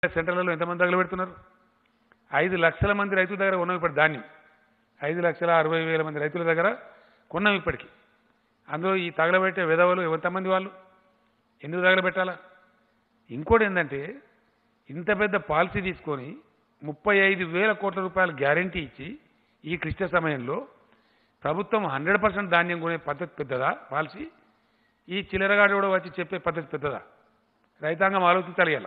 సెంటర్లలో ఎంతమంది తగలబెడుతున్నారు ఐదు లక్షల మంది రైతుల దగ్గర ఉన్నాం ఇప్పుడు ధాన్యం ఐదు లక్షల అరవై వేల మంది రైతుల దగ్గర కొన్నాం ఇప్పటికి అందులో ఈ తగలబెట్టే విధవలు ఎంతమంది వాళ్ళు ఎందుకు తగలబెట్టాలా ఇంకోటి ఏంటంటే ఇంత పెద్ద పాలసీ తీసుకొని ముప్పై ఐదు వేల కోట్ల రూపాయల గ్యారంటీ ఇచ్చి ఈ క్లిష్ట సమయంలో ప్రభుత్వం హండ్రెడ్ పర్సెంట్ ధాన్యం కొనే పద్ధతి పెద్దదా పాలసీ ఈ చిల్లరగాడు కూడా వచ్చి చెప్పే పద్ధతి పెద్దదా రైతాంగం ఆలోచించాలి ఇలా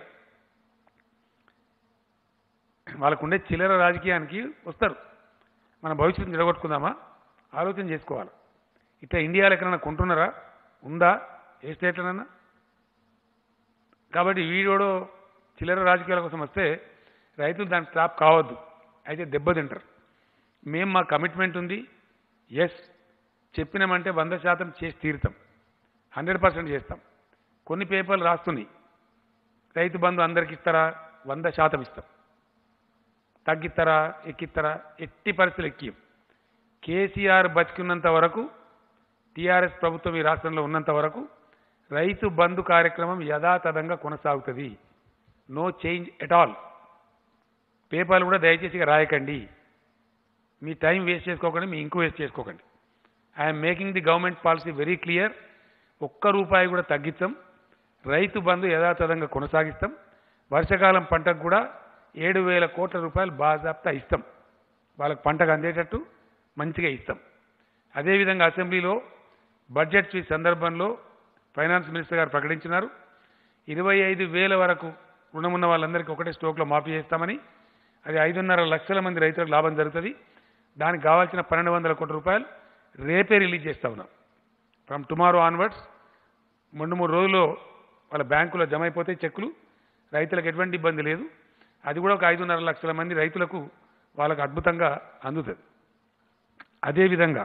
వాళ్ళకుండే చిల్లర రాజకీయానికి వస్తారు మన భవిష్యత్తుని నిలగొట్టుకుందామా ఆలోచన చేసుకోవాలి ఇట్లా ఇండియాలో ఎక్కడైనా కొంటున్నారా ఉందా ఏ స్టేట్లోనన్నా కాబట్టి వీడోడో చిల్లర రాజకీయాల కోసం వస్తే రైతులు దానికి స్టాప్ కావద్దు అయితే దెబ్బతింటారు మేము మా కమిట్మెంట్ ఉంది ఎస్ చెప్పినామంటే వంద శాతం చేసి తీరుతాం హండ్రెడ్ పర్సెంట్ చేస్తాం కొన్ని పేపర్లు రాస్తున్నాయి రైతు బంధు అందరికి ఇస్తారా వంద శాతం ఇస్తాం తగ్గిస్తారా ఎక్కిస్తారా ఎట్టి పరిస్థితులు ఎక్కియం కేసీఆర్ బతికున్నంత వరకు టీఆర్ఎస్ ప్రభుత్వం ఈ రాష్ట్రంలో ఉన్నంత వరకు రైతు బంధు కార్యక్రమం యథాతథంగా కొనసాగుతుంది నో చేంజ్ ఎట్ ఆల్ పేపర్లు కూడా దయచేసి ఇక రాయకండి మీ టైం వేస్ట్ చేసుకోకండి మీ ఇంకు వేస్ట్ చేసుకోకండి I'm making the government policy very clear ఒక్క రూపాయి కూడా తగ్గించాం రైతు బంధు యథాతథంగా కొనసాగిస్తాం వర్షాకాలం పంటకు కూడా ఏడు వేల కోట్ల రూపాయలు బాజాప్తా ఇస్తాం వాళ్ళకి పంటకు అందేటట్టు మంచిగా ఇస్తాం అదేవిధంగా అసెంబ్లీలో బడ్జెట్ స్పీచ్ సందర్భంలో ఫైనాన్స్ మినిస్టర్ గారు ప్రకటించినారు ఇరవై ఐదు వేల వరకు రుణమున్న వాళ్ళందరికీ ఒకటే స్టోక్లో మాఫీ చేస్తామని అది ఐదున్నర లక్షల మంది రైతులకు లాభం జరుగుతుంది దానికి కావాల్సిన పన్నెండు వందల కోట్ల రూపాయలు రేపే రిలీజ్ చేస్తా ఉన్నాం ఫ్రమ్ టుమారో ఆన్వర్డ్స్ రెండు మూడు రోజుల్లో వాళ్ళ బ్యాంకులో జమ అయిపోతే చెక్కులు రైతులకు ఎటువంటి ఇబ్బంది లేదు అది కూడా ఒక ఐదున్నర లక్షల మంది రైతులకు వాళ్ళకు అద్భుతంగా అందుతుంది అదేవిధంగా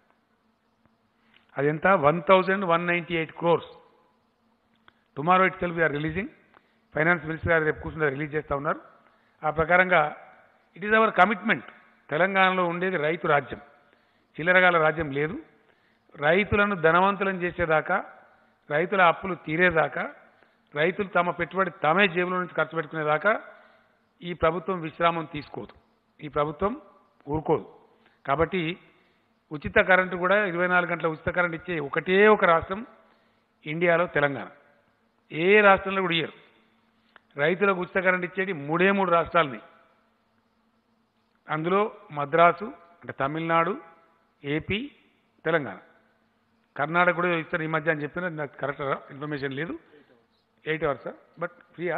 అదెంత one thousand one ninety eight crores tomorrow itself are releasing finance minister గారు రేపు కూర్చుని రిలీజ్ చేస్తూ ఉన్నారు ఆ ప్రకారంగా ఇట్ ఈస్ అవర్ కమిట్మెంట్ తెలంగాణలో ఉండేది రైతు రాజ్యం చిల్లరగాల రాజ్యం లేదు రైతులను ధనవంతులను చేసేదాకా రైతుల అప్పులు తీరేదాకా రైతులు తమ పెట్టుబడి తామే జేబులో నుంచి ఖర్చు పెట్టుకునేదాకా ఈ ప్రభుత్వం విశ్రామం తీసుకోదు ఈ ప్రభుత్వం ఊరుకోదు కాబట్టి ఉచిత కరెంటు కూడా ఇరవై నాలుగు గంటల ఉచిత కరెంట్ ఇచ్చే ఒకటే ఒక రాష్ట్రం ఇండియాలో తెలంగాణ ఏ రాష్ట్రంలో కూడా ఇయ్యరు రైతులకు ఉచిత కరెంట్ ఇచ్చేది మూడే మూడు రాష్ట్రాలని అందులో మద్రాసు అంటే తమిళనాడు ఏపీ తెలంగాణ కర్ణాటక కూడా ఇస్తారు ఈ మధ్య అని చెప్పిన నాకు కరెక్ట్ ఇన్ఫర్మేషన్ లేదు ఎయిట్ అవర్స్ బట్ ఫ్రీయా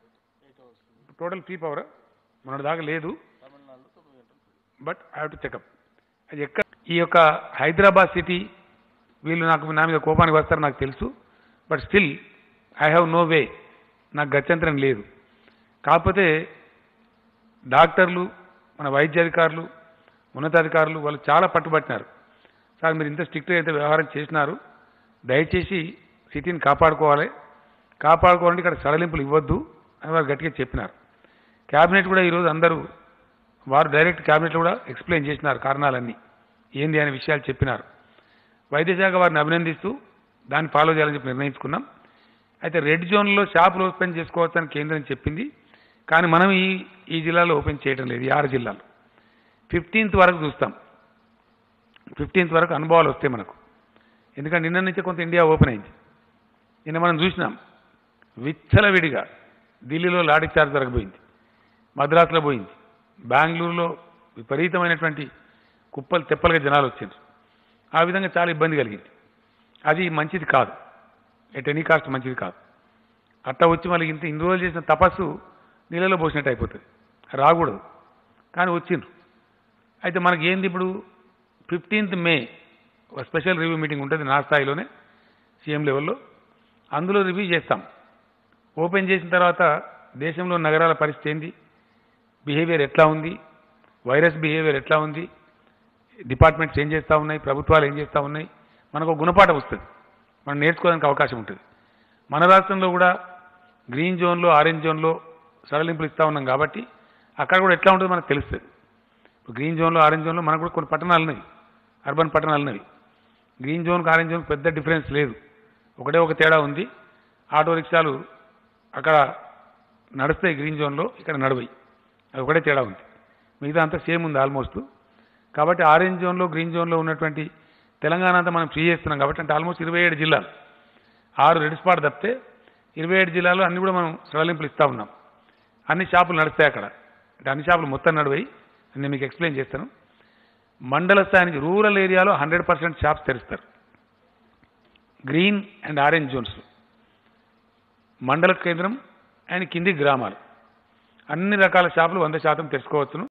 టోటల్ ఫ్రీ పవర్ మన దాకా లేదు but I have to checkup అది ఎక్కడ ఈ యొక్క హైదరాబాద్ సిటీ వీళ్ళు నాకు నా మీద కోపానికి వస్తారు నాకు తెలుసు but still I have no way నాకు గత్యంతరం లేదు కాకపోతే డాక్టర్లు మన వైద్య అధికారులు ఉన్నతాధికారులు వాళ్ళు చాలా పట్టుబట్టినారు సార్ మీరు ఇంత స్ట్రిక్ట్గా అయితే వ్యవహారం చేసినారు దయచేసి సిటీని కాపాడుకోవాలి కాపాడుకోవాలంటే ఇక్కడ సడలింపులు ఇవ్వద్దు అని వారు గట్టిగా చెప్పినారు క్యాబినెట్ కూడా ఈరోజు అందరూ వారు డైరెక్ట్ క్యాబినెట్లో కూడా ఎక్స్ప్లెయిన్ చేసినారు కారణాలన్నీ ఏంది అనే విషయాలు చెప్పినారు వైద్యశాఖ వారిని అభినందిస్తూ దాన్ని ఫాలో చేయాలని చెప్పి నిర్ణయించుకున్నాం అయితే రెడ్ జోన్లో షాపులు ఓపెన్ చేసుకోవచ్చని కేంద్రం చెప్పింది కానీ మనం ఈ ఈ జిల్లాలో ఓపెన్ చేయడం లేదు ఈ ఆరు జిల్లాలో ఫిఫ్టీన్త్ వరకు చూస్తాం ఫిఫ్టీన్త్ వరకు అనుభవాలు వస్తాయి మనకు ఎందుకంటే నిన్న నుంచే కొంత ఇండియా ఓపెన్ అయింది నిన్న మనం చూసినాం విచ్చలవిడిగా ఢిల్లీలో లాఠీ చార్జ్ జరగబోయింది మద్రాసులో పోయింది బెంగళూరులో విపరీతమైనటువంటి కుప్పలు తెప్పలుగా జనాలు వచ్చారు ఆ విధంగా చాలా ఇబ్బంది కలిగింది అది మంచిది కాదు ఎట్ ఎనీ కాస్ట్ మంచిది కాదు అట్లా వచ్చి మళ్ళీ ఇంత ఇన్ని రోజులు చేసిన తపస్సు నీళ్ళలో పోసినట్టు అయిపోతుంది రాకూడదు కానీ వచ్చిండ్రు అయితే మనకి ఏంది ఇప్పుడు ఫిఫ్టీన్త్ మే ఒక స్పెషల్ రివ్యూ మీటింగ్ ఉంటుంది నా స్థాయిలోనే సీఎం లెవెల్లో అందులో రివ్యూ చేస్తాం ఓపెన్ చేసిన తర్వాత దేశంలో నగరాల పరిస్థితి ఏంది బిహేవియర్ ఎట్లా ఉంది వైరస్ బిహేవియర్ ఎట్లా ఉంది డిపార్ట్మెంట్స్ ఏం చేస్తూ ఉన్నాయి ప్రభుత్వాలు ఏం చేస్తూ ఉన్నాయి మనకు ఒక గుణపాఠం వస్తుంది మనం నేర్చుకోవడానికి అవకాశం ఉంటుంది మన రాష్ట్రంలో కూడా గ్రీన్ జోన్లో ఆరెంజ్ జోన్లో సడలింపులు ఇస్తూ ఉన్నాం కాబట్టి అక్కడ కూడా ఎట్లా ఉంటుందో మనకు తెలుస్తుంది ఇప్పుడు గ్రీన్ జోన్లో ఆరెంజ్ జోన్లో మనకు కూడా కొన్ని పట్టణాలు ఉన్నాయి అర్బన్ పట్టణాలు ఉన్నవి గ్రీన్ జోన్కి ఆరెంజ్ జోన్కి పెద్ద డిఫరెన్స్ లేదు ఒకటే ఒక తేడా ఉంది ఆటో రిక్షాలు అక్కడ నడుస్తాయి గ్రీన్ జోన్లో ఇక్కడ నడవయి అది ఒకటే తేడా ఉంది మిగతా అంతా సేమ్ ఉంది ఆల్మోస్ట్ కాబట్టి ఆరెంజ్ జోన్లో గ్రీన్ జోన్లో ఉన్నటువంటి తెలంగాణ అంతా మనం ఫ్రీ చేస్తున్నాం కాబట్టి అంటే ఆల్మోస్ట్ ఇరవై ఏడు జిల్లాలు ఆరు రెడ్ స్పాట్ తప్పితే ఇరవై ఏడు జిల్లాలో అన్ని కూడా మనం సడలింపులు ఇస్తూ ఉన్నాం అన్ని షాపులు నడుస్తాయి అక్కడ అంటే అన్ని షాపులు మొత్తం నడివాయి నేను మీకు ఎక్స్ప్లెయిన్ చేస్తాను మండల స్థాయికి రూరల్ ఏరియాలో హండ్రెడ్ పర్సెంట్ షాప్స్ తెరుస్తారు గ్రీన్ అండ్ ఆరెంజ్ జోన్స్ మండల కేంద్రం అండ్ కింది గ్రామాలు అన్ని రకాల షాపులు వంద శాతం తెరుచుకోవచ్చును